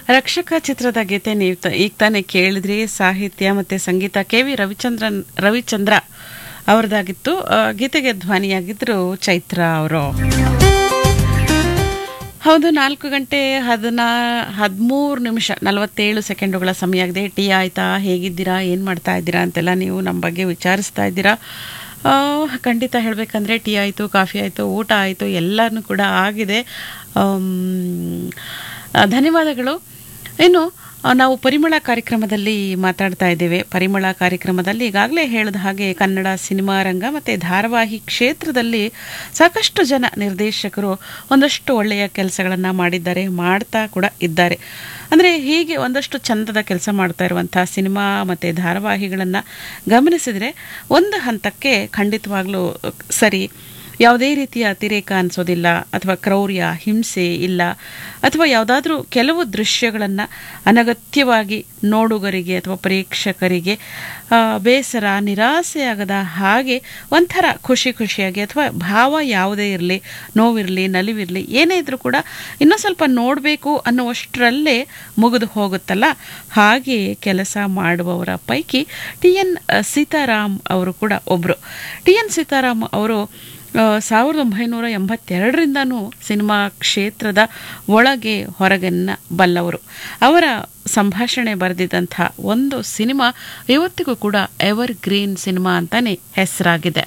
ರಕ್ಷಕ ಚಿತ್ರದ ಗೀತೆ ನೀವು ತ- ಈಗ ತಾನೇ ಕೇಳಿದ್ರಿ ಸಾಹಿತ್ಯ ಮತ್ತೆ ಸಂಗೀತ ಕೆ ವಿ ರವಿಚಂದ್ರನ್ ರವಿಚಂದ್ರ ಅವರದಾಗಿತ್ತು ಆ, ಗೀತೆಗೆ ಧ್ವನಿಯಾಗಿದ್ರು ಚೈತ್ರ ಅವರು ಹೌದು ನಾಲ್ಕು ಗಂಟೆ ಹದಿನಾ ಹದಿಮೂರು ನಿಮಿಷ ನಲವತ್ತೇಳು ಸೆಕೆಂಡುಗಳ ಸಮಯ ಆಗಿದೆ ಟೀ ಆಯ್ತಾ ಹೇಗಿದ್ದೀರಾ ಏನು ಮಾಡ್ತಾ ಇದ್ದೀರಾ ಅಂತೆಲ್ಲ ನೀವು ನಮ್ಮ ಬಗ್ಗೆ ವಿಚಾರಿಸ್ತಾ ಇದ್ದೀರಾ ಆ, ಖಂಡಿತ ಹೇಳಬೇಕಂದ್ರೆ ಟೀ ಆಯಿತು ಕಾಫಿ ಆಯಿತು ಊಟ ಆಯಿತು ಎಲ್ಲನೂ ಕೂಡ ಆಗಿದೆ ಆಮ್, ಆ, ಧನ್ಯವಾದಗಳು ಇನ್ನು ಆ, ನಾವು ಪರಿಮಳ ಕಾರ್ಯಕ್ರಮದಲ್ಲಿ ಮಾತಾಡ್ತಾ ಇದ್ದೇವೆ ಪರಿಮಳ ಕಾರ್ಯಕ್ರಮದಲ್ಲಿ ಈಗಾಗಲೇ ಹೇಳಿದ ಹಾಗೆ ಕನ್ನಡ ಸಿನಿಮಾ ರಂಗ ಮತ್ತು ಧಾರಾವಾಹಿ ಕ್ಷೇತ್ರದಲ್ಲಿ ಸಾಕಷ್ಟು ಜನ ನಿರ್ದೇಶಕರು ಒಂದಷ್ಟು ಒಳ್ಳೆಯ ಕೆಲಸಗಳನ್ನು ಮಾಡಿದ್ದಾರೆ ಮಾಡ್ತಾ ಕೂಡ ಇದ್ದಾರೆ ಅಂದರೆ ಹೀಗೆ ಒಂದಷ್ಟು ಚಂದದ ಕೆಲಸ ಮಾಡ್ತಾ ಇರುವಂಥ ಸಿನಿಮಾ ಮತ್ತು ಧಾರಾವಾಹಿಗಳನ್ನು ಗಮನಿಸಿದರೆ ಒಂದು ಹಂತಕ್ಕೆ ಖಂಡಿತವಾಗ್ಲೂ ಸರಿ ಯಾವುದೇ ರೀತಿಯ ಅತಿರೇಕ ಅನಿಸೋದಿಲ್ಲ ಅಥವಾ ಕ್ರೌರ್ಯ ಹಿಂಸೆ ಇಲ್ಲ ಅಥವಾ ಯಾವುದಾದ್ರೂ ಕೆಲವು ದೃಶ್ಯಗಳನ್ನು ಅನಗತ್ಯವಾಗಿ ನೋಡುಗರಿಗೆ ಅಥವಾ ಪ್ರೇಕ್ಷಕರಿಗೆ ಆ, ಬೇಸರ ನಿರಾಸೆಯಾಗದ ಹಾಗೆ ಒಂಥರ ಖುಷಿ ಖುಷಿಯಾಗಿ ಅಥವಾ ಭಾವ ಯಾವುದೇ ಇರಲಿ ನೋವಿರಲಿ ನಲಿವಿರಲಿ ಏನೇ ಇದ್ರೂ ಕೂಡ ಇನ್ನೂ ಸ್ವಲ್ಪ ನೋಡಬೇಕು ಅನ್ನುವಷ್ಟರಲ್ಲೇ ಮುಗಿದು ಹೋಗುತ್ತಲ್ಲ ಹಾಗೆ ಕೆಲಸ ಮಾಡುವವರ ಪೈಕಿ ಟಿ ಎನ್ ಸೀತಾರಾಮ್ ಅವರು ಕೂಡ ಒಬ್ಬರು ಟಿ ಎನ್ ಸೀತಾರಾಮ್ ಅವರು ಆ, ಸಾವಿರದ ಒಂಬೈನೂರ ಎಂಬತ್ತೆರಡರಿಂದನೂ ಸಿನಿಮಾ ಕ್ಷೇತ್ರದ ಒಳಗೆ ಹೊರಗನ್ನ ಬಲ್ಲವರು ಅವರ ಸಂಭಾಷಣೆ ಬರೆದಿದ್ದಂಥ ಒಂದು ಸಿನಿಮಾ ಇವತ್ತಿಗೂ ಕೂಡ ಎವರ್ ಗ್ರೀನ್ ಸಿನಿಮಾ ಅಂತಾನೆ ಹೆಸರಾಗಿದೆ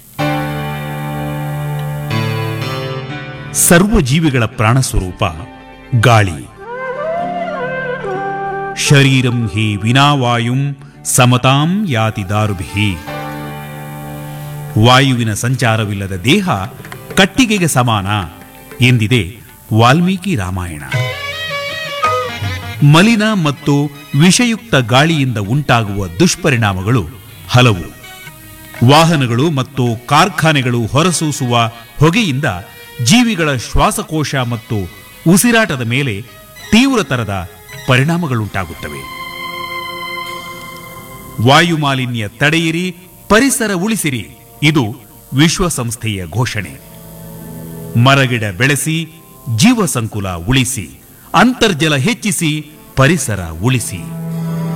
ಸರ್ವ ಜೀವಿಗಳ ಪ್ರಾಣಸ್ವರೂಪ ಗಾಳಿ ಶರೀರಂ ಹಿ ವಿನಾವಾಯುಂ ಸಮತಾಂ ಯಾತಿ ದಾರುಭಿ ವಾಯುವಿನ ಸಂಚಾರವಿಲ್ಲದ ದೇಹ ಕಟ್ಟಿಗೆಗೆ ಸಮಾನ ಎಂದಿದೆ ವಾಲ್ಮೀಕಿ ರಾಮಾಯಣ ಮಲಿನ ಮತ್ತು ವಿಷಯುಕ್ತ ಗಾಳಿಯಿಂದ ಉಂಟಾಗುವ ದುಷ್ಪರಿಣಾಮಗಳು ಹಲವು ವಾಹನಗಳು ಮತ್ತು ಕಾರ್ಖಾನೆಗಳು ಹೊರಸೂಸುವ ಹೊಗೆಯಿಂದ ಜೀವಿಗಳ ಶ್ವಾಸಕೋಶ ಮತ್ತು ಉಸಿರಾಟದ ಮೇಲೆ ತೀವ್ರತರದ ಪರಿಣಾಮಗಳುಂಟಾಗುತ್ತವೆ ವಾಯುಮಾಲಿನ್ಯ ತಡೆಯಿರಿ ಪರಿಸರ ಉಳಿಸಿರಿ ಇದು ವಿಶ್ವಸಂಸ್ಥೆಯ ಘೋಷಣೆ ಮರಗಿಡ ಬೆಳೆಸಿ ಜೀವ ಸಂಕುಲ ಉಳಿಸಿ ಅಂತರ್ಜಲ ಹೆಚ್ಚಿಸಿ ಪರಿಸರ ಉಳಿಸಿ